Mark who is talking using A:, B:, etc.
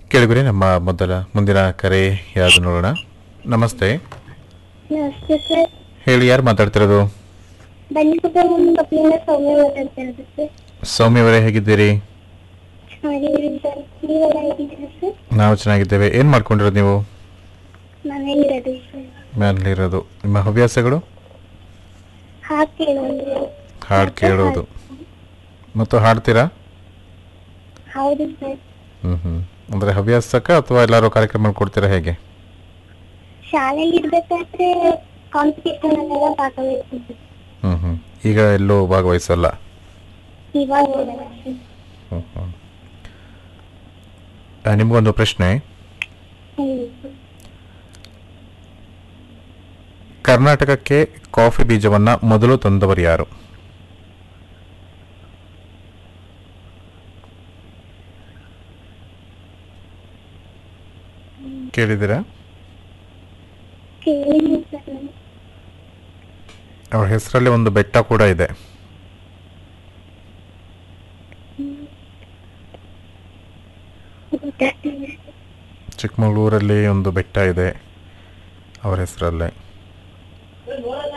A: ಕೇಳಿಗುರಿ ನಮ್ಮ ಮೊದಲ ಮುಂದಿನ ಕರೆ ಯಾವುದು ನೋಡೋಣ ನಮಸ್ತೆ
B: ನಮಸ್ತೆ ಸರ್
A: ಹೇಳಿ ಯಾರು ಮಾತಾಡ್ತಿರೋದು
B: ಬಂದಿದ್ದ ಮುಂದೆ ಕಪ್ಲಿಂದ ಸೌಮ್ಯ ಮಾತಾಡ್ತಾ ಇರೋದು ಸರ್
A: ಸೌಮ್ಯವರೇ ಹೇಗಿದ್ದೀರಿ
B: ಚೆನ್ನಾಗಿದ್ದೀರಿ ಸರ್ ನೀವೆಲ್ಲ ಹೇಗಿದ್ದೀರಾ ಸರ್
A: ನಾವು ಚೆನ್ನಾಗಿದ್ದೇವೆ ಏನು ಮಾಡ್ಕೊಂಡಿರೋದು ನೀವು
B: ಮನೇಲಿರೋದು ಸರ್
A: ಮನೇಲಿರೋದು ನಿಮ್ಮ ಹವ್ಯಾಸಗಳು
B: ಹಾಡು ಕೇಳೋದು
A: ಹಾಡು ಕೇಳೋದು ಮತ್ತು ಹಾಡ್ತೀರಾ
B: ಹೌದು ಸರ್
A: ಹ್ಞೂ ಹ್ಞೂ ಅಂದರೆ ಹವ್ಯಾಸಕ್ಕ ಅಥವಾ ಎಲ್ಲರೂ ಕಾರ್ಯಕ್ರಮ ಕೊಡ್ತೀರಾ ಹೇಗೆ
B: ಶಾಲೆಯಲ್ಲಿ ಇರ್ಬೇಕಾದ್ರೆ ಕಾಂಪಿಟೇಷನ್ ಅಲ್ಲೆಲ್ಲ ಭಾಗವಹಿಸಿದ್ದೆ
A: ಹ್ಞೂ ಹ್ಞೂ ಈಗ ಎಲ್ಲೂ ಭಾಗವಹಿಸಲ್ಲ
B: ಇವಾಗ ಹೋಗಲ್ಲ ಸರ್
A: ಹ್ಞೂ ಹ್ಞೂ ಆ, ನಿಮ್ಗೊಂದು ಪ್ರಶ್ನೆ
B: ಹೇಳಿ ಸರ್.
A: ಕರ್ನಾಟಕಕ್ಕೆ ಕಾಫಿ ಬೀಜವನ್ನ ಮೊದಲು ತಂದವರು ಯಾರು ಕೇಳಿದ್ದೀರಾ
B: ಕೇಳಿದ್ದೀನಿ ಸರ್ ನಾನು.
A: ಅವ್ರ ಹೆಸರಲ್ಲಿ ಒಂದು ಬೆಟ್ಟ ಕೂಡ ಇದೆ
B: ಗೊತ್ತಾಗ್ತಿಲ್ಲ ಸರ್.
A: ಚಿಕ್ಕಮಗಳೂರಲ್ಲಿ ಒಂದು ಬೆಟ್ಟ ಇದೆ ಅವರ ಹೆಸರಲ್ಲೇ
B: ಹೌದಾ